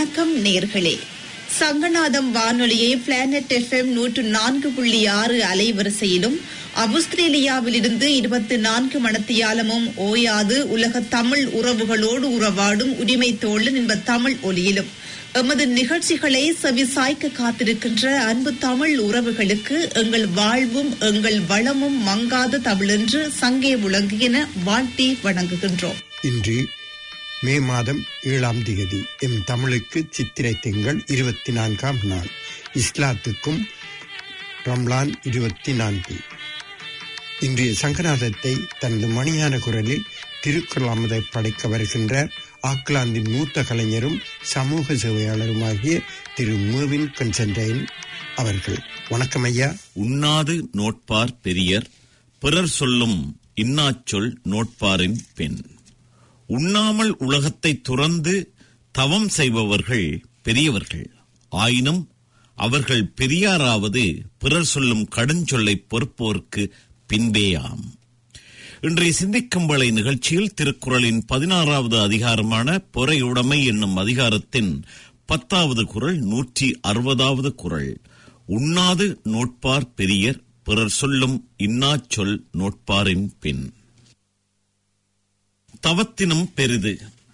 வணக்கம் நேர்களே சங்கநாதம் வானொலியை பிளானட் எஃப்எம் நூற்று நான்கு புள்ளி ஆறு அலைவரிசையிலும் அவுஸ்திரேலியாவிலிருந்து இருபத்தி நான்கு மணத்தியாலமும் ஓயாது உலக தமிழ் உறவுகளோடு உறவாடும் உரிமை தோழன் என்ப தமிழ் ஒலியிலும் எமது நிகழ்ச்சிகளை செவிசாய்க்க காத்திருக்கின்ற அன்பு தமிழ் உறவுகளுக்கு எங்கள் வாழ்வும் எங்கள் வளமும் மங்காத தமிழென்று சங்கே விளங்குகின வாழ்த்தி வணங்குகின்றோம் இன்று மே மாதம் ஏழாம் திகதி எம் தமிழுக்கு சித்திரை திங்கள் இருபத்தி நான்காம் நாள் இஸ்லாத்துக்கும் ரம்லான் இருபத்தி நான்கு இன்றைய சங்கநாதத்தை தனது மணியான குரலில் திருக்குறள் அமுதை படைக்க வருகின்றார் ஆக்லாந்தின் மூத்த கலைஞரும் சமூக சேவையாளருமாகிய திரு மூவின் கன்சன்டைன் அவர்கள் வணக்கம் ஐயா உண்ணாது நோட்பார் பெரியர் பிறர் சொல்லும் இன்னாச்சொல் நோட்பாரின் பெண் உண்ணாமல் உலகத்தை துறந்து தவம் செய்பவர்கள் பெரியவர்கள் ஆயினும் அவர்கள் பெரியாராவது பிறர் சொல்லும் கடுஞ்சொல்லை பொறுப்போர்க்கு பின்பேயாம் இன்றைய சிந்திக்கும் வேளை நிகழ்ச்சியில் திருக்குறளின் பதினாறாவது அதிகாரமான பொறையுடைமை என்னும் அதிகாரத்தின் பத்தாவது குரல் நூற்றி அறுபதாவது குரல் உண்ணாது நோட்பார் பெரியர் பிறர் சொல்லும் இன்னாச்சொல் நோட்பாரின் பின் தவத்தினும் பெரிது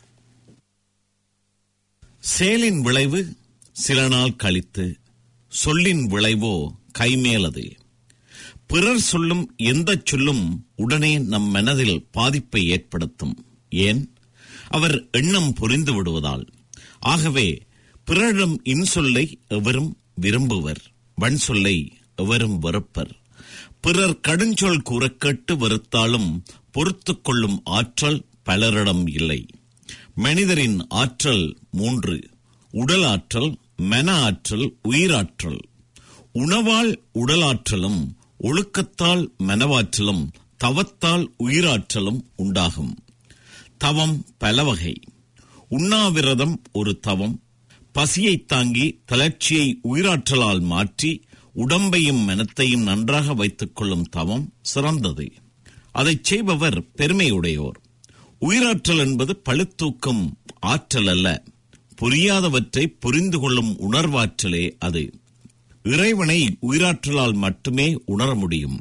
செயலின் விளைவு சில நாள் கழித்து சொல்லின் விளைவோ கைமேலது பிறர் சொல்லும் எந்த சொல்லும் உடனே நம் மனதில் பாதிப்பை ஏற்படுத்தும் ஏன் அவர் எண்ணம் புரிந்து விடுவதால் ஆகவே பிறரிடம் இன்சொல்லை எவரும் விரும்புவர் வன் சொல்லை எவரும் வெறுப்பர் பிறர் கடுஞ்சொல் கூற கேட்டு வெறுத்தாலும் பொறுத்துக் கொள்ளும் ஆற்றல் பலரிடம் இல்லை மனிதரின் ஆற்றல் மூன்று உடல் ஆற்றல் மன ஆற்றல் உயிராற்றல் உணவால் உடலாற்றலும் ஒழுக்கத்தால் மனவாற்றலும் தவத்தால் உயிராற்றலும் உண்டாகும் தவம் பல வகை உண்ணாவிரதம் ஒரு தவம் பசியை தாங்கி தளர்ச்சியை உயிராற்றலால் மாற்றி உடம்பையும் மனத்தையும் நன்றாக வைத்துக் கொள்ளும் தவம் சிறந்தது அதைச் செய்பவர் பெருமையுடையோர் உயிராற்றல் என்பது பழுத்தூக்கும் ஆற்றல் அல்ல புரியாதவற்றை புரிந்து கொள்ளும் உணர்வாற்றலே அது இறைவனை உயிராற்றலால் மட்டுமே உணர முடியும்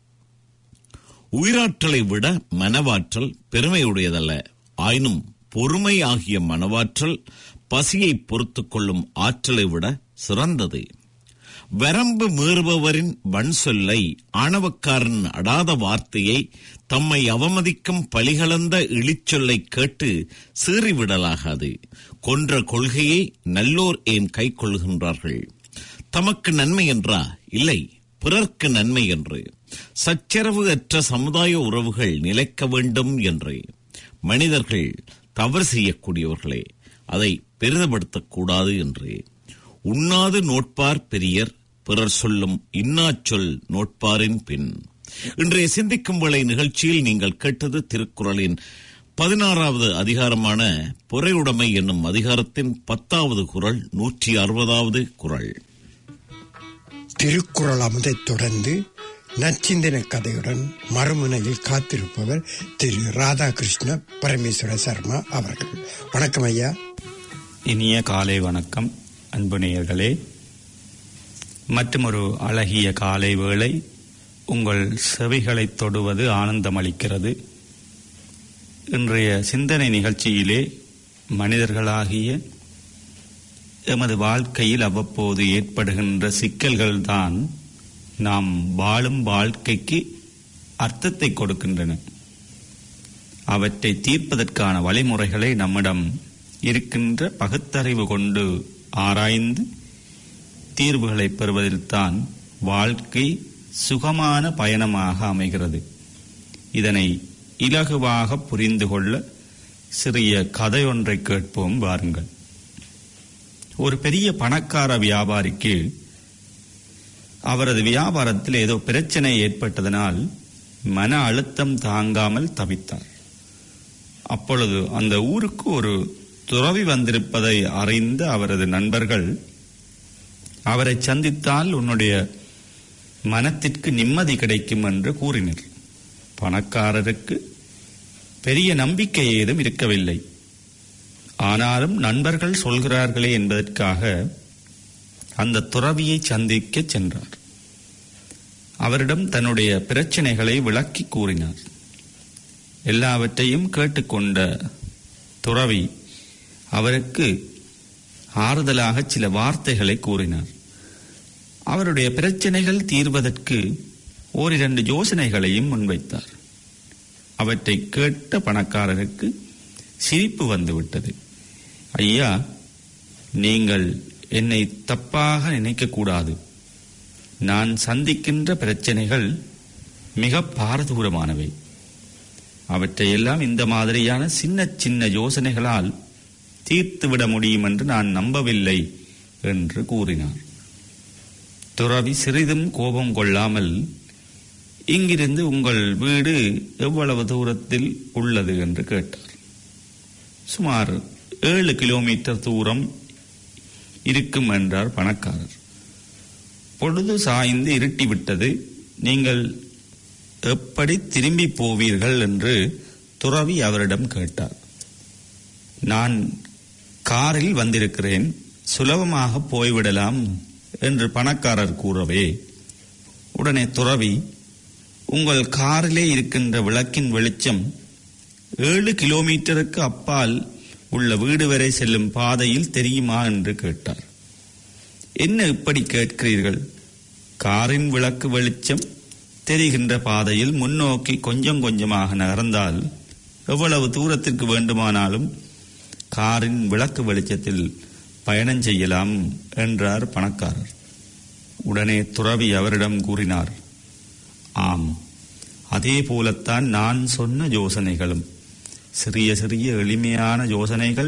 உயிராற்றலை விட மனவாற்றல் பெருமையுடையதல்ல ஆயினும் பொறுமை ஆகிய மனவாற்றல் பசியை பொறுத்துக் கொள்ளும் ஆற்றலை விட சிறந்தது வரம்பு மீறுபவரின் வன் சொல்லை ஆணவக்காரன் அடாத வார்த்தையை தம்மை அவமதிக்கும் பழிகலந்த இழிச்சொல்லை கேட்டு சீறிவிடலாகாது கொன்ற கொள்கையை நல்லோர் ஏன் கை கொள்கின்றார்கள் தமக்கு நன்மை என்றா இல்லை பிறர்க்கு நன்மை என்று சச்சரவு அற்ற சமுதாய உறவுகள் நிலைக்க வேண்டும் என்று மனிதர்கள் தவறு செய்யக்கூடியவர்களே அதை பெரிதப்படுத்தக்கூடாது என்று உண்ணாது நோட்பார் பெரியர் பிறர் சொல்லும் இன்னாச்சொல் நோட்பாரின் பின் இன்றைய சிந்திக்கும் வேளை நிகழ்ச்சியில் நீங்கள் கேட்டது திருக்குறளின் பதினாறாவது அதிகாரமான பொறையுடைமை என்னும் அதிகாரத்தின் பத்தாவது குரல் நூற்றி அறுபதாவது குரல் திருக்குறள் அமுதைத் தொடர்ந்து நச்சிந்தன கதையுடன் மறுமுனையில் காத்திருப்பவர் திரு ராதாகிருஷ்ண பரமேஸ்வர சர்மா அவர்கள் வணக்கம் ஐயா இனிய காலை வணக்கம் அன்பு நேயர்களே மற்றும் ஒரு அழகிய காலை வேளை உங்கள் செவிகளை தொடுவது ஆனந்தமளிக்கிறது இன்றைய சிந்தனை நிகழ்ச்சியிலே மனிதர்களாகிய எமது வாழ்க்கையில் அவ்வப்போது ஏற்படுகின்ற சிக்கல்கள்தான் நாம் வாழும் வாழ்க்கைக்கு அர்த்தத்தை கொடுக்கின்றன அவற்றை தீர்ப்பதற்கான வழிமுறைகளை நம்மிடம் இருக்கின்ற பகுத்தறிவு கொண்டு ஆராய்ந்து தீர்வுகளை பெறுவதில்தான் வாழ்க்கை சுகமான பயணமாக அமைகிறது இதனை இலகுவாக புரிந்து கொள்ள சிறிய கதையொன்றை கேட்போம் வாருங்கள் ஒரு பெரிய பணக்கார வியாபாரிக்கு அவரது வியாபாரத்தில் ஏதோ பிரச்சனை ஏற்பட்டதனால் மன அழுத்தம் தாங்காமல் தவித்தார் அப்பொழுது அந்த ஊருக்கு ஒரு துறவி வந்திருப்பதை அறிந்த அவரது நண்பர்கள் அவரை சந்தித்தால் உன்னுடைய மனத்திற்கு நிம்மதி கிடைக்கும் என்று கூறினர் பணக்காரருக்கு பெரிய நம்பிக்கை ஏதும் இருக்கவில்லை ஆனாலும் நண்பர்கள் சொல்கிறார்களே என்பதற்காக அந்த துறவியை சந்திக்க சென்றார் அவரிடம் தன்னுடைய பிரச்சனைகளை விளக்கி கூறினார் எல்லாவற்றையும் கேட்டுக்கொண்ட துறவி அவருக்கு ஆறுதலாக சில வார்த்தைகளை கூறினார் அவருடைய பிரச்சனைகள் தீர்வதற்கு ஓரிரண்டு யோசனைகளையும் முன்வைத்தார் அவற்றை கேட்ட பணக்காரருக்கு சிரிப்பு வந்துவிட்டது ஐயா நீங்கள் என்னை தப்பாக நினைக்கக்கூடாது நான் சந்திக்கின்ற பிரச்சனைகள் மிக பாரதூரமானவை அவற்றையெல்லாம் இந்த மாதிரியான சின்ன சின்ன யோசனைகளால் தீர்த்துவிட முடியும் என்று நான் நம்பவில்லை என்று கூறினார் துறவி சிறிதும் கோபம் கொள்ளாமல் இங்கிருந்து உங்கள் வீடு எவ்வளவு தூரத்தில் உள்ளது என்று கேட்டார் சுமார் ஏழு கிலோமீட்டர் தூரம் இருக்கும் என்றார் பணக்காரர் பொழுது சாய்ந்து இருட்டிவிட்டது நீங்கள் எப்படி திரும்பி போவீர்கள் என்று துறவி அவரிடம் கேட்டார் நான் காரில் வந்திருக்கிறேன் சுலபமாக போய்விடலாம் என்று பணக்காரர் கூறவே உடனே துறவி உங்கள் காரிலே இருக்கின்ற விளக்கின் வெளிச்சம் ஏழு கிலோமீட்டருக்கு அப்பால் உள்ள வீடு வரை செல்லும் பாதையில் தெரியுமா என்று கேட்டார் என்ன இப்படி கேட்கிறீர்கள் காரின் விளக்கு வெளிச்சம் தெரிகின்ற பாதையில் முன்னோக்கி கொஞ்சம் கொஞ்சமாக நகர்ந்தால் எவ்வளவு தூரத்திற்கு வேண்டுமானாலும் காரின் விளக்கு வெளிச்சத்தில் பயணம் செய்யலாம் என்றார் பணக்காரர் உடனே துறவி அவரிடம் கூறினார் ஆம் அதே போலத்தான் நான் சொன்ன யோசனைகளும் சிறிய சிறிய எளிமையான யோசனைகள்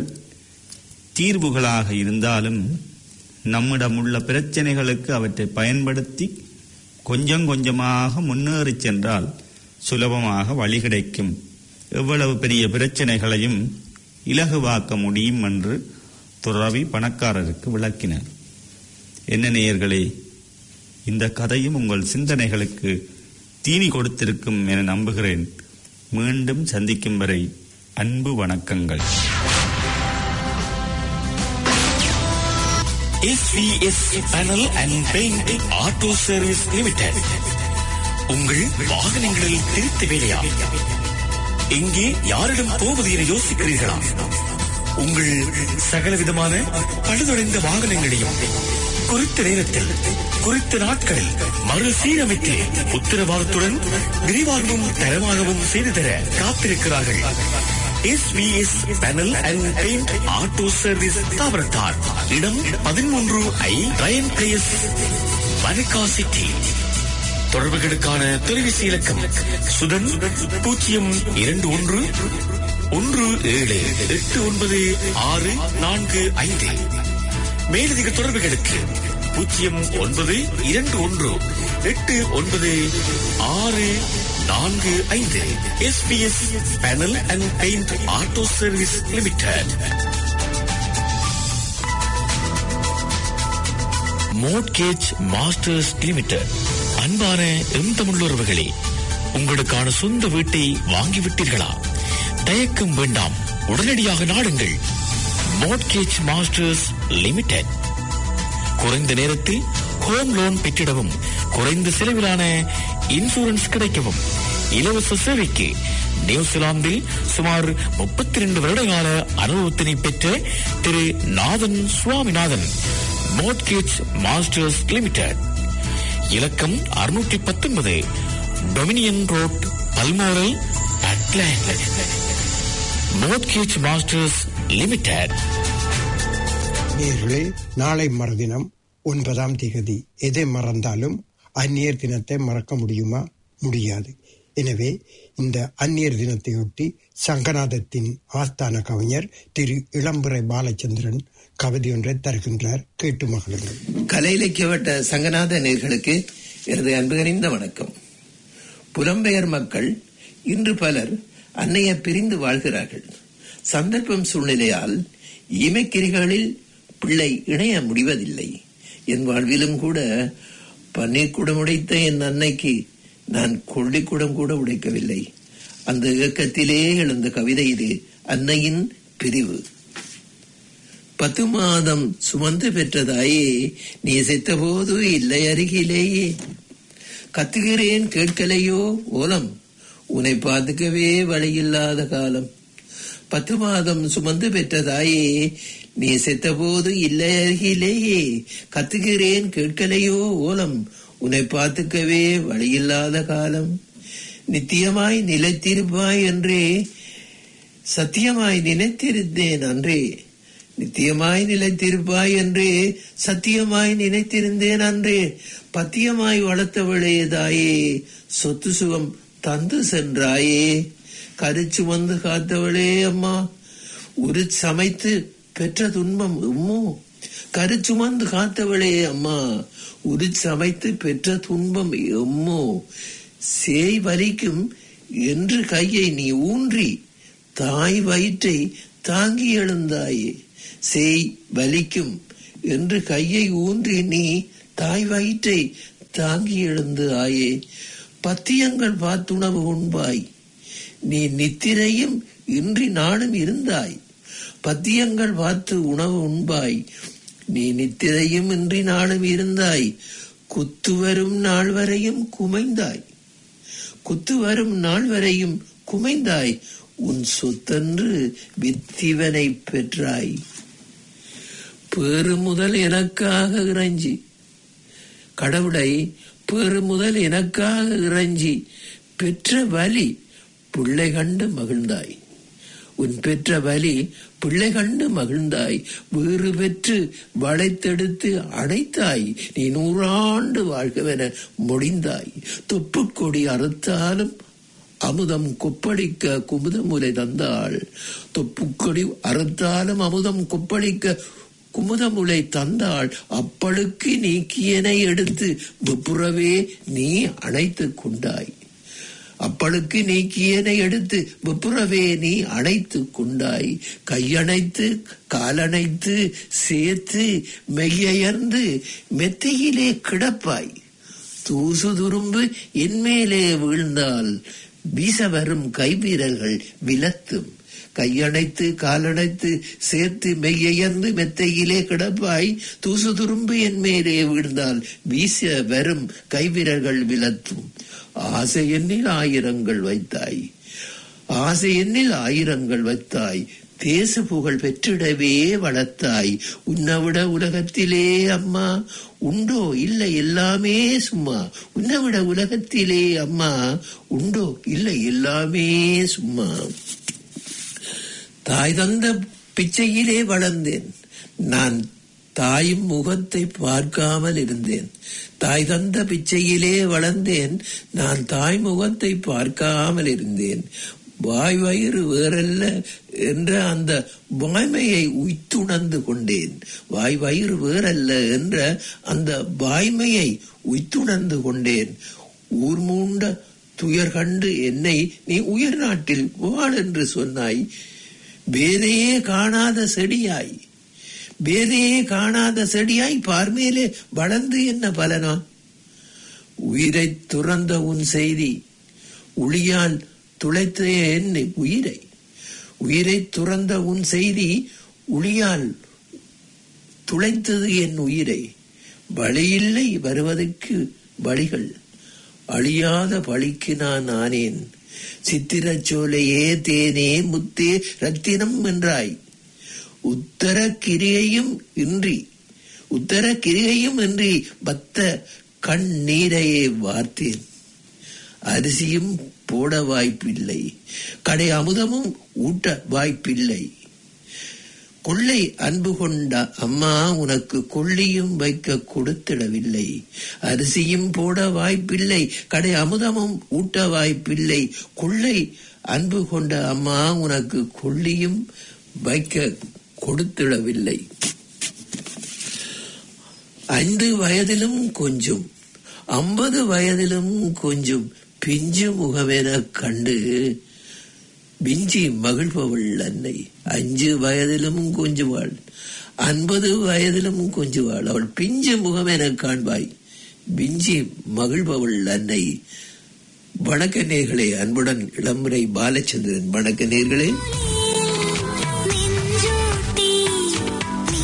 தீர்வுகளாக இருந்தாலும் நம்மிடமுள்ள பிரச்சனைகளுக்கு அவற்றை பயன்படுத்தி கொஞ்சம் கொஞ்சமாக முன்னேறிச் சென்றால் சுலபமாக வழி கிடைக்கும் எவ்வளவு பெரிய பிரச்சனைகளையும் இலகுவாக்க முடியும் என்று துறவி பணக்காரருக்கு விளக்கினார் என்ன நேயர்களே இந்த கதையும் உங்கள் சிந்தனைகளுக்கு தீனி கொடுத்திருக்கும் என நம்புகிறேன் மீண்டும் சந்திக்கும் வரை அன்பு வணக்கங்கள் SVS panel and paint auto service limited உங்கள் வாகனங்களில் திருத்த வேலையா எங்கே யாரிடம் போவது என யோசிக்கிறீர்களா உங்கள் சகலவிதமான பழுதடைந்த வாகனங்களையும் குறித்த நேரத்தில் குறித்த நாட்களில் மறுசீரமைத்து உத்தரவாதத்துடன் விரிவாகவும் தரமாகவும் செய்து தர காத்திருக்கிறார்கள் SVS panel and paint auto service தாவரத்தார் இடம் பதிமூன்று ஐ ரயன் பிளேஸ் வனக்கா சிட்டி தொடர்புகளுக்கான தொலைபேசி இலக்கம் சுதன் பூஜ்ஜியம் இரண்டு ஒன்று ஒன்று ஏழு எட்டு ஒன்பது ஆறு நான்கு ஐந்து மேலதிக தொடர்புகளுக்கு பூஜ்ஜியம் ஒன்பது இரண்டு ஒன்று எட்டு ஒன்பது ஆறு நான்கு ஐந்து SBS panel and paint auto service limited mortgage masters limited அன்பான எம் தமிழுறவுகளே உங்களுக்கான சொந்த வீட்டை வாங்கிவிட்டீர்களா தயக்கம் வேண்டாம் உடனடியாக நாடுங்கள் மோட்கேஜ் மாஸ்டர்ஸ் லிமிடெட் குறைந்த நேரத்தில் ஹோம் லோன் பெற்றிடவும் குறைந்த செலவிலான இன்சூரன்ஸ் கிடைக்கவும் இலவச சேவைக்கு நியூசிலாந்தில் சுமார் முப்பத்தி ரெண்டு வருடகால அனுபவத்தினை பெற்ற திரு Nathan Swaminathan mortgage masters limited இலக்கம் அறுநூற்றி பத்தொன்பது Dominion road Balmoral Auckland mortgage masters limited நேர்களே நாளை மறுதினம் ஒன்பதாம் திகதி எதை மறந்தாலும் அந்நியர் தினத்தை மறக்க முடியுமா முடியாது எனவே இந்த அந்நியர் தினத்தையொட்டி சங்கநாதத்தின் ஆஸ்தான கவிஞர் திரு இளம்புரை பாலச்சந்திரன் கவிதை ஒன்றை தருகின்றார் கேட்டு மகளுங்கள் கலை இலக்கியவட்ட சங்கநாத நேர்களுக்கு எனது அன்புகனிந்த வணக்கம் புலம்பெயர் மக்கள் இன்று பலர் அன்னையை பிரிந்து வாழ்கிறார்கள் சந்தர்ப்பம் சூழ்நிலையால் இமைக்கிரிகளில் பிள்ளை இணைய முடிவதில்லை என் வாழ்விலும் கூட பன்னீர்குடம் உடைத்த என் அன்னைக்கு நான் கொள்ளிக்குடம் கூட உடைக்கவில்லை அந்த இயக்கத்திலே எழுந்த கவிதை இது அன்னையின் பிரிவு பத்து மாதம் சுமந்து பெற்றதாயே நீ செத்தபோது இல்லை அருகிலேயே கத்துகிறேன் கேட்கலையோ ஓலம் உன்னை பார்த்துக்கவே வழியில்லாத காலம் பத்து மாதம் சுமந்து பெற்றதாயே நீ செத்தபோது இல்லை அருகிலேயே கத்துகிறேன் கேட்கலையோ ஓலம் உன்னை பார்த்துக்கவே வழியில்லாத காலம் நித்தியமாய் நிலைத்திருப்பாய் என்றே சத்தியமாய் நினைத்திருந்தேன் அன்றே நித்தியமாய் நிலைத்திருப்பாய் என்றே சத்தியமாய் நினைத்திருந்தேன் அன்றே பத்தியமாய் வளர்த்தவளே தாயே சொத்து சுகம் தந்து சென்றாயே கரிச்சு வந்து காத்தவளே அம்மா ஒரு சமைத்து பெற்ற துன்பம் உம்மோ கருச்சுமந்து காத்தவளே அம்மா உரு சமைத்து பெற்ற துன்பம் எம்மோ சேய் வலிக்கும் என்று கையை நீ ஊன்றி தாய் வயிற்றை தாங்கி எழுந்தாயே சேய் வலிக்கும் என்று கையை ஊன்றி நீ தாய் வயிற்றை தாங்கி எழுந்து ஆயே பத்தியங்கள் பார்த்துணவு உண்பாய் நீ நித்திரையும் இன்றி நானும் இருந்தாய் பத்தியங்கள் பார்த்து உணவு உண்பாய் நீ நித்திரையும் இன்றி நாளும் இருந்தாய் குத்து வரும் நாள் வரையும் குமைந்தாய் குத்து வரும் நாள் வரையும் குமைந்தாய் உன் சொத்தன்று வித்திவனை பெற்றாய் பேறு முதல் எனக்காக இறைஞ்சி கடவுளை பேறு முதல் எனக்காக இறைஞ்சி பெற்ற வலி பிள்ளை கண்டு மகிழ்ந்தாய் உன் பெற்ற வலி பிள்ளை கண்டு மகிழ்ந்தாய் வேறு பெற்று வளைத்தெடுத்து அடைத்தாய் நீ நூறாண்டு வாழ்கவென முடிந்தாய் தொப்புக்கொடி அறுத்தாலும் அமுதம் கொப்பளிக்க குமுதமுலை தந்தாள் தொப்புக்கொடி அறுத்தாலும் அமுதம் கொப்பளிக்க குமுதமுலை தந்தாள் அப்பழுக்கு நீக்கியனை எடுத்து வெப்புறவே நீ அணைத்துக் கொண்டாய் அப்பழுக்கு நீக்கியனை எடுத்து வெப்புறவே நீ அணைத்து கொண்டாய் கையணைத்து காலணைத்து சேர்த்து மெய்யயர்ந்து மெத்தையிலே கிடப்பாய் தூசு துரும்பு என்மேலே வீழ்ந்தால் வீச வரும் கைவீரர்கள் விலத்தும் கையணைத்து காலணைத்து சேர்த்து மெய்யயர்ந்து மெத்தையிலே கிடப்பாய் தூசு துரும்பு என் மேலே வீழ்ந்தால் வீச வரும் கைவிரர்கள் விலத்தும் ஆசை எண்ணில் ஆயிரங்கள் வைத்தாய் ஆசை எண்ணில் ஆயிரங்கள் வைத்தாய் தேச புகழ் பெற்றிடவே வளர்த்தாய் உன்னைவிட உலகத்திலே அம்மா உண்டோ இல்லை எல்லாமே சும்மா உன்னைவிட உலகத்திலே அம்மா உண்டோ இல்லை எல்லாமே சும்மா தாய் தந்த பிச்சையிலே வளர்ந்தேன் நான் தாயும் முகத்தை பார்க்காமல் இருந்தேன் தாய் தந்த பிச்சையிலே வளர்ந்தேன் நான் தாய் முகத்தை பார்க்காமல் இருந்தேன் வாய் வயிறு வேறல்ல என்ற அந்த வாய்மையை உய்த்துணர்ந்து கொண்டேன் வாய் வயிறு வேறல்ல என்ற அந்த வாய்மையை உய்த்துணர்ந்து கொண்டேன் ஊர் மூண்ட துயர் கண்டு என்னை நீ உயர் நாட்டில் வாழ் என்று சொன்னாய் வேதையே காணாத செடியாய் வேதையே காணாத செடியாய் பார்மேலே வளர்ந்து என்ன பலனா உயிரை துறந்த உன் செய்தி ஒளியால் துளைத்த என் உயிரை உயிரை துறந்த உன் செய்தி ஒளியால் துளைத்தது என் உயிரை வழியில்லை வருவதற்கு வழிகள் அழியாத பழிக்கு நான் ஆனேன் சித்திரச் சோலையே தேனே முத்தே ரத்தினம் என்றாய் உத்தர கிரியையும் இன்றி உத்தர கிரியையும் இன்றி பத்த கண்ணீரையே வார்த்தேன் அரிசியும் போட வாய்ப்பில்லை கடை அமுதமும் ஊட்ட வாய்ப்பில்லை கொள்ளை அன்பு கொண்ட அம்மா உனக்கு கொள்ளியும் வைக்க கொடுத்திடவில்லை அரிசியும் போட வாய்ப்பில்லை கடை அமுதமும் ஊட்ட வாய்ப்பில்லை கொள்ளை அன்பு கொண்ட அம்மா உனக்கு கொள்ளியும் வைக்க கொடுத்திடவில்லை ஐந்து வயதிலும் கொஞ்சம் ஐம்பது வயதிலும் கொஞ்சம் பிஞ்சு முகமென கண்டு விஞ்சி மகிழ்பவள் அன்னை அஞ்சு வயதிலும் கொஞ்சுவாள் ஐம்பது வயதிலும் கொஞ்சுவாள் அவள் பிஞ்சு முகமென காண்பாய் விஞ்சி மகிழ்பவள் அன்னை வணக்க நேர்களே அன்புடன் இளமுறை பாலச்சந்திரன் வணக்க நேர்களே நெஞ்சோட்டி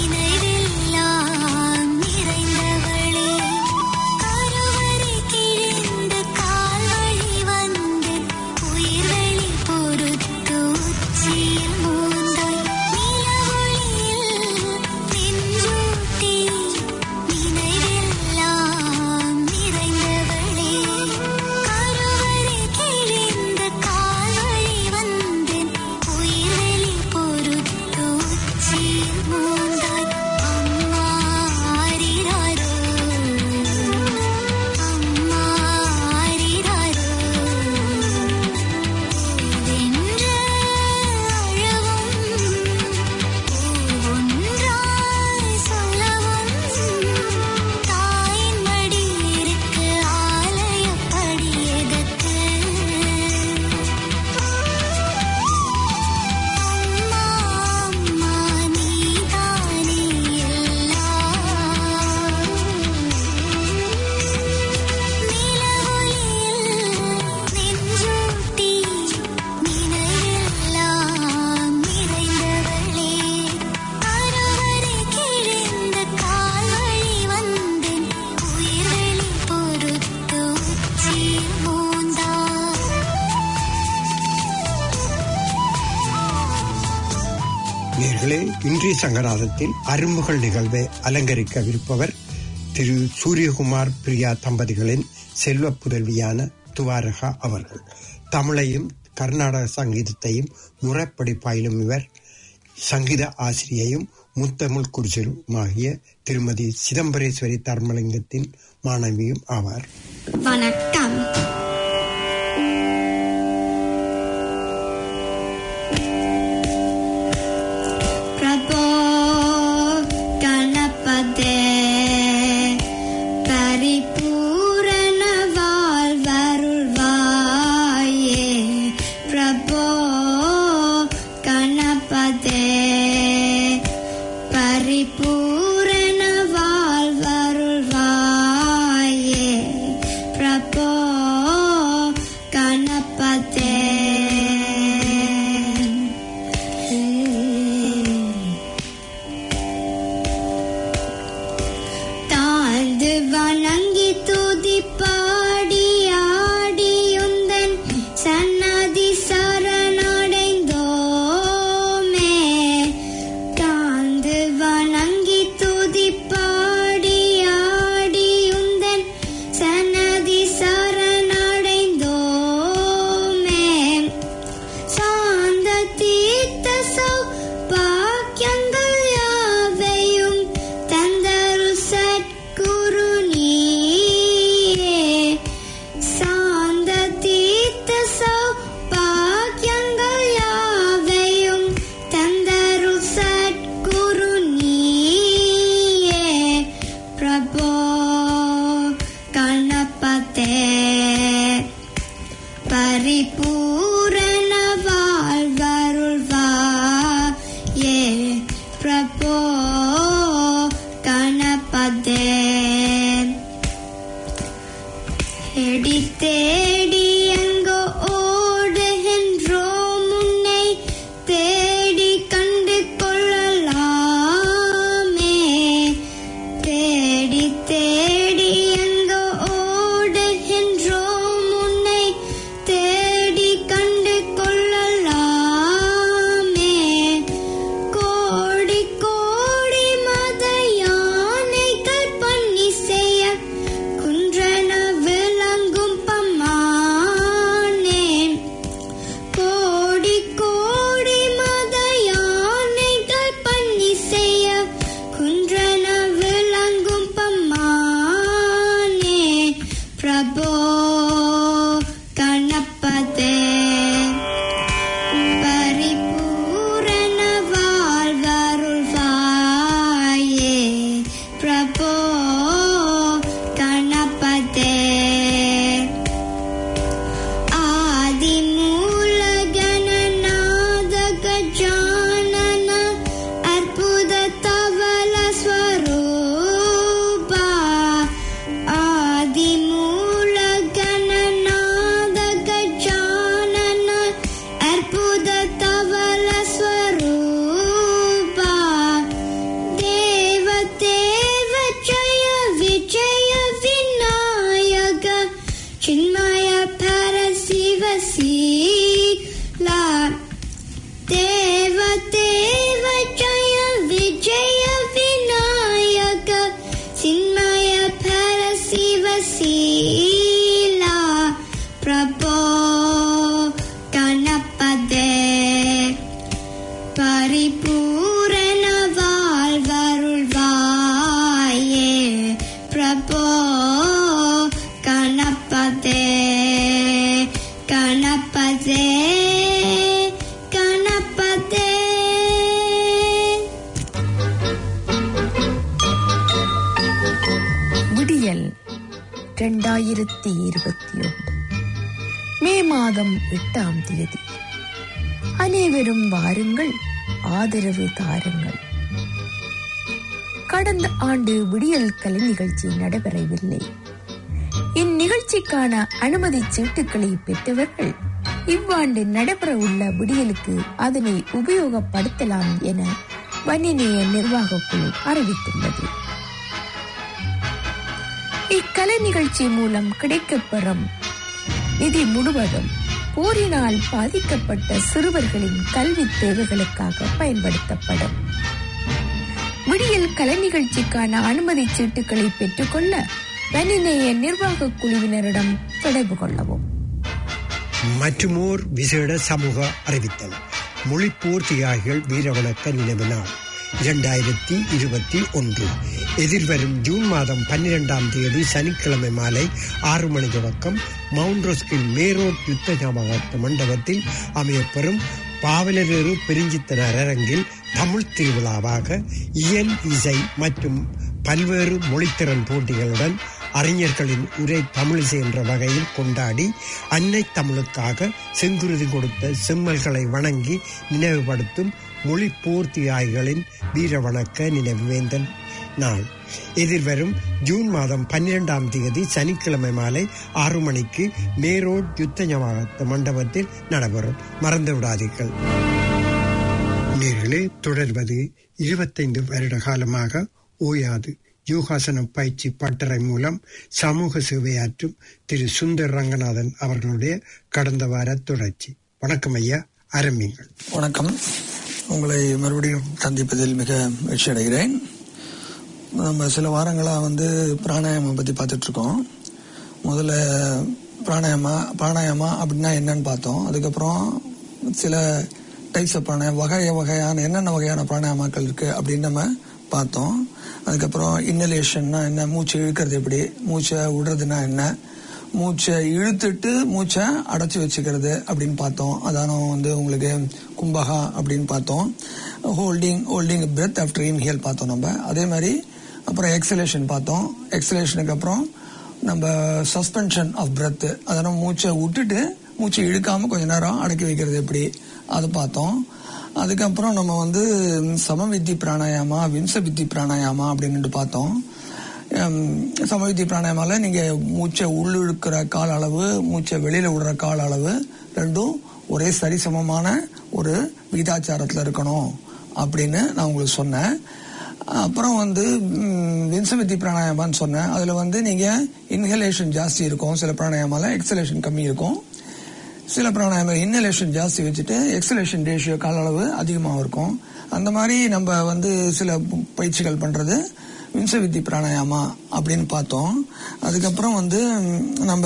நேர்களே இன்றைய சங்கராதத்தில் அரும்புகள் நிகழ்வை அலங்கரிக்கவிருப்பவர் திரு சூரியகுமார் பிரியா தம்பதிகளின் செல்வ புதல்வியான துவாரகா அவர்கள் தமிழையும் கர்நாடக சங்கீதத்தையும் முறைப்படி பயிலும் இவர் சங்கீத ஆசிரியையும் முத்தமிழ் குடிசலுமாகிய திருமதி சிதம்பரேஸ்வரி தர்மலிங்கத்தின் மாணவியும் ஆவார் வணக்கம் பிரபோ கணபதே பரிபூரண வாழ்வருள்வாயே பிரபோ கணபதே பரிபூரண வாழ்வருள்வாயே பிரபோ கணபதே தாழ்ந்து வணங்கி துதி பாடி ஆடியுந்தன் சன்னதி சரணடைந்தோமே தாழ்ந்து வணங்கி துதி பாடி ஆடியுந்தன் சன்னதி சரணடைந்தோமே சாந்த தீர்த்த சௌபாக்கியங்கள் யாவையும் தந்தரு சத்குரு நீயே சாந்த தீர்த்த சௌபாக்கியங்கள் யாவையும் தந்தரு சத்குரு நீயே பிரபோ கணபதே பரிபூரண வாழ்வருள்வாயே பிரபோ கணபதே தேடி தேடி எங்கோ ஓடுகின்றோம் உன்னை தேடி கண்டு கொள்ளலாமே தேடி தேடி எங்கோ ஓடுகின்றோம் உன்னை தேடி கண்டு கொள்ளலாமே கோடி கோடி மத யானைகள் பண்ணி செய்ய குன்றன விளங்கும் பம்மானே கோடி கோடி மத யானைகள் பண்ணி செய்ய குன்றன விளங்கும் பம்மானே பிரபோ கணபதே பரிபூரண வாழ்வருள்வாயே பிரபோ கணபதே ஆதி மூல கணநாத கஜானன அற்புத தவல ஸ்வரூபா ஆதி மூல கணநாத கஜானன அற்புத தவல ஸ்வரூபா தேவ தேவ ஜய விஜய விநாயக ಚಿನ್ಮಯ ಪರ ಶಿವ ಶೀಲಾ ದೇವ ದೇವ ಜಯ ವಿಜಯ ವಿನಾಯಕ ಚಿನ್ಮಯ ಪರ ಶಿವ ಶೀಲಾ ಪ್ರಭೋ ಗಣಪದೇ பரிபூரண வாழ்வருள்வாயே பிரபோ கணபதே கணபதே கணபதே விடியல் இரண்டாயிரத்தி இருபத்தி ஒன்று மே மாதம் எட்டாம் தேதி அனைவரும் வாருங்கள் ஆதரவு தாருங்கள் கடந்த ஆண்டு விடியல் கலை நிகழ்ச்சி நடைபெறவில்லை இந்நிகழ்ச்சிக்கான அனுமதி சீட்டுகளை பெற்றவர்கள் இவ்வாண்டு நடைபெற உள்ள விடியலுக்கு அதனை உபயோகப்படுத்தலாம் என வன்னிநேய நிர்வாகக் குழு அறிவித்துள்ளது இக்கலை நிகழ்ச்சி மூலம் கிடைக்கப்பெறும் நிதி முழுவதும் போரினால் பாதிக்கப்பட்ட சிறுவர்களின் கல்வி தேவைகளுக்காக பயன்படுத்தப்படும் விடியல் கலை நிகழ்ச்சிக்கான அனுமதி சீட்டுகளை பெற்றுக்கொள்ள வனிநேய நிர்வாக குழுவினரிடம் தொடர்பு கொள்ளவும் மற்றுமோர் விசேட சமூக அறிவித்தல் மொழிப்போர் தியாகிகள் வீரவணக்க நினைவு நாள் இரண்டாயிரத்தி இருபத்தி ஒன்று எதிர்வரும் ஜூன் மாதம் பன்னிரெண்டாம் தேதி சனிக்கிழமை மாலை ஆறு மணி தொடக்கம் மவுண்ட் ரோஸ்கில் மேரோட் யுத்த ஞாபகார்த்த மண்டபத்தில் அமையப்பெறும் பாவலரேறு பெருஞ்சித்தனர் அரங்கில் தமிழ் திருவிழாவாக இயல் இசை மற்றும் பல்வேறு மொழித்திறன் போட்டிகளுடன் அறிஞர்களின் உரை தமிழிசை என்ற வகையில் கொண்டாடி அன்னை தமிழுக்காக செங்குருதி கொடுத்த செம்மல்களை வணங்கி நினைவுபடுத்தும் மொழி போர்த்தியாய்களின் வீர வணக்க நினைவுவேந்தன் நாள் எதிர்வரும் ஜூன் மாதம் பன்னிரெண்டாம் தேதி சனிக்கிழமை மாலை ஆறு மணிக்கு மேரோட் யுத்த ஞாபகத்த மண்டபத்தில் நடைபெறும் மறந்து விடாதீர்கள் நேர்களே தொடர்வது இருபத்தைந்து வருட காலமாக ஓயாது யோகாசன பயிற்சி பட்டறை மூலம் சமூக சேவையாற்றும் திரு சுந்தர் ரங்கநாதன் அவர்களுடைய கடந்த வார தொடர்ச்சி வணக்கம் ஐயா ஆரம்பிங்கள் வணக்கம் உங்களை மறுபடியும் சந்திப்பதில் மிக மகிழ்ச்சி அடைகிறேன் நம்ம சில வாரங்களாக வந்து பிராணாயாமம் பற்றி பார்த்துட்டு இருக்கோம் முதல்ல பிராணாயாமா பிராணாயாமா அப்படின்னா என்னன்னு பார்த்தோம் அதுக்கப்புறம் சில டைப்ஸ் ஆஃப் பிராணாயம் வகை வகையான என்னென்ன வகையான பிராணாயாமாக்கள் இருக்கு அப்படின்னு நம்ம பார்த்தோம் அதுக்கப்புறம் இன்னலேஷன்னா என்ன மூச்சை இழுக்கிறது எப்படி மூச்சை விடுறதுன்னா என்ன மூச்சை இழுத்துட்டு மூச்சை அடைச்சி வச்சுக்கிறது அப்படின்னு பார்த்தோம் அதான வந்து உங்களுக்கு கும்பகா அப்படின்னு பார்த்தோம் holding holding breath after inhale பார்த்தோம் நம்ம அதே மாதிரி அப்புறம் எக்ஸலேஷன் பார்த்தோம் எக்ஸலேஷனுக்கு அப்புறம் நம்ம சஸ்பென்ஷன் ஆஃப் பிரெத் அதனால் மூச்சை விட்டுட்டு மூச்சை இழுக்காம கொஞ்ச நேரம் அடக்கி வைக்கிறது எப்படி அது பார்த்தோம் அதுக்கப்புறம் நம்ம வந்து சமவித்தி பிராணாயாமா விம்சவித்தி பிராணாயாமா அப்படின்னு பார்த்தோம் சமவித்தி பிராணாயாமால நீங்க மூச்சை உள்ளிழுக்கிற கால அளவு மூச்சை வெளியில விடுற கால அளவு ரெண்டும் ஒரே சரிசமமான ஒரு விகிதாச்சாரத்துல இருக்கணும் அப்படின்னு நான் உங்களுக்கு சொன்னேன் அப்புறம் வந்து வின்சமித்தி பிராணாயாமான்னு சொன்னேன் அதுல வந்து நீங்க இன்ஹலேஷன் ஜாஸ்தி இருக்கும் சில பிராணாயாமால எக்ஸலேஷன் கம்மி இருக்கும் சில பிராணாயாமம் இன்னலேஷன் ஜாஸ்தி வச்சுட்டு எக்ஸலேஷன் ரேஷியோ கால அளவு அதிகமாக இருக்கும் அந்த மாதிரி நம்ம வந்து சில பயிற்சிகள் பண்றது விம்சவித்தி பிராணாயாமா அப்படின்னு பார்த்தோம் அதுக்கப்புறம் வந்து நம்ம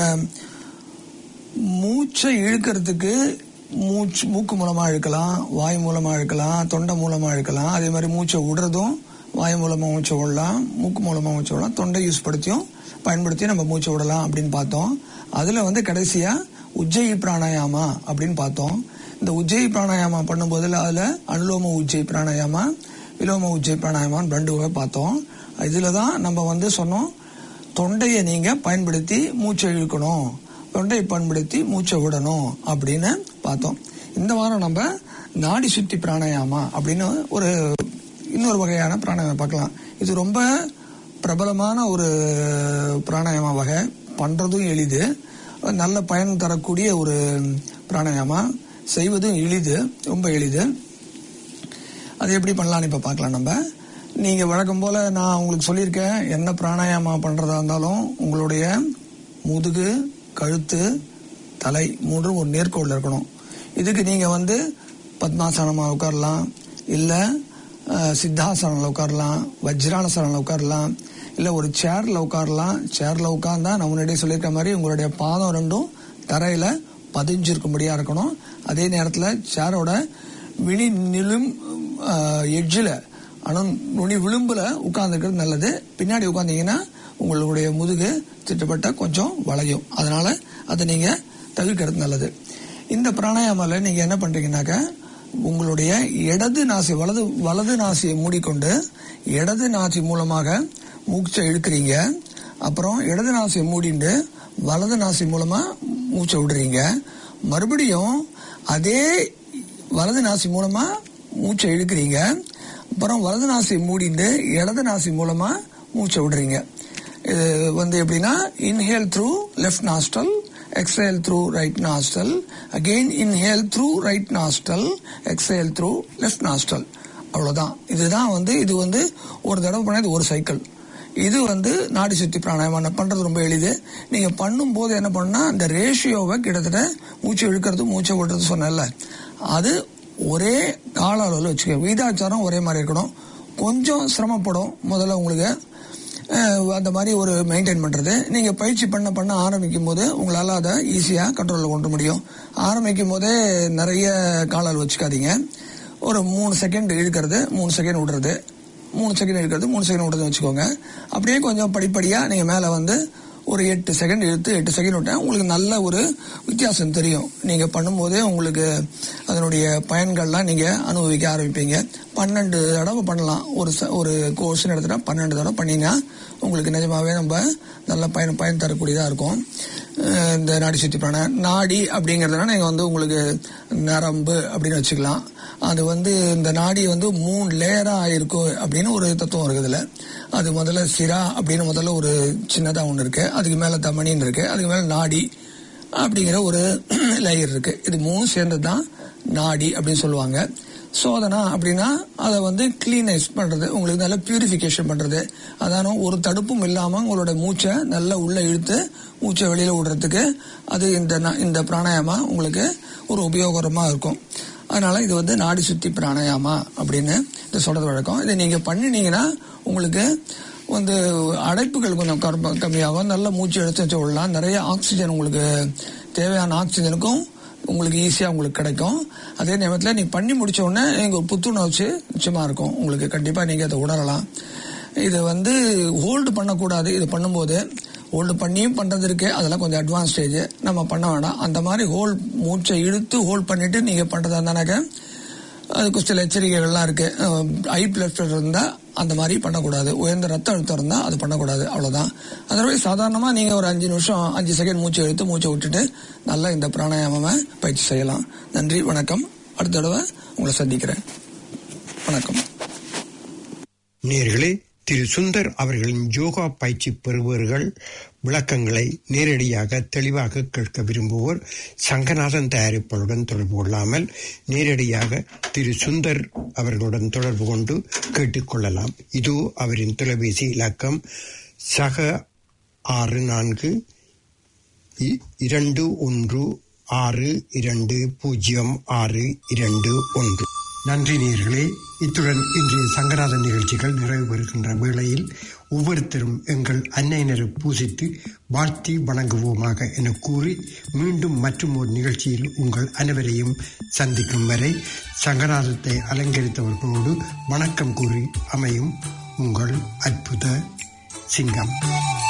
மூச்சை இழுக்கிறதுக்கு மூச்சு மூக்கு மூலமா இழுக்கலாம் வாய் மூலமா இழுக்கலாம் தொண்டை மூலமா இழுக்கலாம் அதே மாதிரி மூச்சை விடுறதும் வாய் மூலமா மூச்சை விடலாம் மூக்கு மூலமா மூச்சை விடலாம் தொண்டை யூஸ் படுத்தியும் பயன்படுத்தி நம்ம மூச்சை விடலாம் அப்படின்னு பார்த்தோம் அதுல வந்து கடைசியா உஜ்ஜயி பிராணாயாமா அப்படின்னு பார்த்தோம் இந்த உஜ்ஜயி பிராணாயாமா பண்ணும்போது அதுல அனுலோம உஜ்ஜய் பிராணாயாமா விலோம உஜ்ஜய் பிராணாயாமான்னு ரெண்டு வகை பார்த்தோம் இதுல தான் நம்ம வந்து சொன்னோம் தொண்டையை நீங்க பயன்படுத்தி மூச்சை இழுக்கணும் தொண்டையை பயன்படுத்தி மூச்சை விடணும் அப்படின்னு பார்த்தோம் இந்த வாரம் நம்ம நாடி சுத்தி பிராணாயாமா அப்படின்னு ஒரு இன்னொரு வகையான பிராணாயாமம் பார்க்கலாம் இது ரொம்ப பிரபலமான ஒரு பிராணாயாம வகை பண்றதும் எளிது நல்ல பயன் தரக்கூடிய ஒரு பிராணாயாமா செய்வதும் எளிது ரொம்ப எளிது அது எப்படி பண்ணலாம்னு இப்ப பார்க்கலாம் நம்ம நீங்க வழக்கம் போல நான் உங்களுக்கு சொல்லியிருக்கேன் என்ன பிராணாயாமா பண்றதா இருந்தாலும் உங்களுடைய முதுகு கழுத்து தலை மூன்றும் ஒரு நேர்கோடில் இருக்கணும் இதுக்கு நீங்க வந்து பத்மாசனமா உட்காரலாம் இல்ல சித்தாசனில் உட்காரலாம் வஜ்ரானசனில் உட்காரலாம் இல்ல ஒரு சேர்ல உட்காரலாம் சேர்ல உட்கார்ந்தா நான் முன்னாடியே சொல்லியிருக்க மாதிரி உங்களுடைய பாதம் ரெண்டும் தரையில பதிஞ்சிருக்கும்படியா இருக்கணும் அதே நேரத்துல சேரோட விழி நிலும் எட்ஜில் ஆனால் நுனி விளிம்புல உட்கார்ந்துருக்கிறது நல்லது பின்னாடி உட்கார்ந்தீங்கன்னா உங்களுடைய முதுகு திட்டப்பட்ட கொஞ்சம் வளையும் அதனால அதை நீங்க தவிர்க்கிறது நல்லது இந்த பிராணாயாமால நீங்க என்ன பண்றீங்கன்னாக்க உங்களுடைய இடது நாசி வலது வலது நாசியை மூடிக்கொண்டு இடது நாசி மூலமாக மூச்சை இழுக்கிறீங்க அப்புறம் இடது நாசியை மூடிண்டு வலது நாசி மூலமா மூச்சை விடுறீங்க மறுபடியும் அதே வலது நாசி மூலமா மூச்சை இழுக்கிறீங்க அப்புறம் வலது நாசி மூடிண்டு இடது நாசி மூலமா மூச்சை விடுறீங்க இது வந்து எப்படின்னா inhale through left nostril exhale through right nostril again inhale through right nostril exhale through left nostril அவ்வளவுதான் இதுதான் வந்து இது வந்து ஒரு தடவை பண்ணது ஒரு சைக்கிள் இது வந்து நாடி சுத்தி பிராணாயாமம் பண்றது ரொம்ப எளிது நீங்க பண்ணும்போது என்ன பண்ணா அந்த ரேஷியோவை கிட்டத்தட்ட மூச்சு இழுக்கிறது மூச்சை விடுறது சொன்னேன்ல அது ஒரே கால அளவில் வச்சுக்க விகிதாச்சாரம் ஒரே மாதிரி இருக்கணும் கொஞ்சம் சிரமப்படும் முதல்ல உங்களுக்கு அஹ், அந்த மாதிரி ஒரு மெயின்டைன் பண்றது நீங்க பயிற்சி பண்ண பண்ண ஆரம்பிக்கும் போது உங்களால அதை ஈஸியா கண்ட்ரோல்ல கொண்டு முடியும் ஆரம்பிக்கும் போதே நிறைய கால அளவு வச்சுக்காதீங்க ஒரு மூணு செகண்ட் இழுக்கிறது மூணு செகண்ட் விடுறது மூணு செகண்ட் இழுக்கிறது மூணு செகண்ட் விடுறது வச்சுக்கோங்க அப்படியே கொஞ்சம் படிப்படியா நீங்க மேல வந்து ஒரு எட்டு செகண்ட் இழுத்து எட்டு செகண்ட் விட்டேன் உங்களுக்கு நல்ல ஒரு வித்தியாசம் தெரியும் நீங்க பண்ணும்போதே உங்களுக்கு அதனுடைய பயன்கள்லாம் நீங்க அனுபவிக்க ஆரம்பிப்பீங்க பன்னெண்டு தடவை பண்ணலாம் ஒரு ச- ஒரு கோர்ஸ் எடுத்துட்டா பன்னெண்டு தடவை பண்ணீங்கன்னா உங்களுக்கு நிஜமாவே நம்ம நல்ல பயன் பயன் தரக்கூடியதா இருக்கும் அஹ் இந்த நாடி சுத்தி பிராண நாடி அப்படிங்கறதுனால நீங்க வந்து உங்களுக்கு நரம்பு அப்படின்னு வச்சுக்கலாம் அது வந்து இந்த நாடி வந்து மூணு லேயரா இருக்கும் அப்படின்னு ஒரு தத்துவம் இருக்குது இதுல அது முதல்ல சிரா அப்படின்னு முதல்ல ஒரு சின்னதா ஒண்ணு இருக்கு அதுக்கு மேல தமணின்னு இருக்கு அதுக்கு மேல நாடி அப்படிங்கிற ஒரு லேயர் இருக்கு இது மூணு சேர்ந்தது தான் நாடி அப்படின்னு சொல்லுவாங்க சோதனா அப்படின்னா அதை வந்து கிளீனைஸ் பண்றது உங்களுக்கு நல்ல பியூரிஃபிகேஷன் பண்றது அதான ஒரு தடுப்பும் இல்லாம உங்களோட மூச்சை நல்லா உள்ள இழுத்து மூச்சை வெளியில விடுறதுக்கு அது இந்த ந- இந்த பிராணாயாமா உங்களுக்கு ஒரு உபயோகரமா இருக்கும் அதனால இது வந்து நாடி சுத்தி பிராணாயாமா அப்படின்னு இதை சொல்றது வழக்கம் இதை நீங்க பண்ணினீங்கன்னா உங்களுக்கு வந்து அடைப்புகள் கொஞ்சம் கர்ம- கம்மியாகும் நல்ல மூச்சு எடுத்து வச்சு விடலாம் நிறைய ஆக்சிஜன் உங்களுக்கு தேவையான ஆக்சிஜனுக்கும் உங்களுக்கு ஈஸியா உங்களுக்கு கிடைக்கும் அதே நேரத்தில் நீ பண்ணி முடிச்ச உடனே நீங்க ஒரு புத்துணர்ச்சி நிச்சயமா இருக்கும் உங்களுக்கு கண்டிப்பா நீங்க அதை உணரலாம் இது வந்து ஹோல்டு பண்ணக்கூடாது இது பண்ணும்போது ஹோல்டு பண்ணியும் பண்றது இருக்கு அதெல்லாம் கொஞ்சம் அட்வான்ஸ் ஸ்டேஜ் நம்ம பண்ண வேண்டாம் அந்த மாதிரி ஹோல்ட் மூச்சை இழுத்து ஹோல்ட் பண்ணிட்டு நீங்க பண்றதா இருந்தானாக்க அதுக்கு சில எச்சரிக்கைகள்லாம் இருக்கு ஐ பிளட் ப்ரெஷர் இருந்தா அந்த மாதிரி பண்ணக்கூடாது உயர்ந்த ரத்த அழுத்தம் இருந்தா அது பண்ணக்கூடாது அவ்வளவுதான் அதனால சாதாரணமா நீங்க ஒரு அஞ்சு நிமிஷம் அஞ்சு செகண்ட் மூச்சை இழுத்து மூச்சை விட்டுட்டு நல்லா இந்த பிராணாயாம பயிற்சி செய்யலாம் நன்றி வணக்கம் அடுத்த தடவை உங்களை சந்திக்கிறேன் வணக்கம் நேர்களே திரு சுந்தர் அவர்களின் யோகா பயிற்சி பெறுபவர்கள் விளக்கங்களை நேரடியாக தெளிவாக கேட்க விரும்புவோர் சங்கநாதன் தயாரிப்பாளருடன் தொடர்பு கொள்ளாமல் நேரடியாக திரு சுந்தர் அவர்களுடன் தொடர்பு கொண்டு கேட்டுக்கொள்ளலாம் இதோ அவரின் தொலைபேசி இலக்கம் சக ஆறு நான்கு இ- இரண்டு ஒன்று ஆறு இரண்டு பூஜ்ஜியம் ஆறு இரண்டு ஒன்று நன்றி நேர்களே இத்துடன் இன்றைய சங்கராதன் நிகழ்ச்சிகள் நிறைவு பெறுகின்ற வேளையில் ஒவ்வொருத்தரும் எங்கள் அன்னையினரை பூசித்து வாழ்த்தி வணங்குவோமாக என கூறி மீண்டும் மற்றும் ஒரு நிகழ்ச்சியில் உங்கள் அனைவரையும் சந்திக்கும் வரை சங்கராதத்தை அலங்கரித்தவர்களோடு வணக்கம் கூறி அமையும் உங்கள் அற்புத சிங்கம்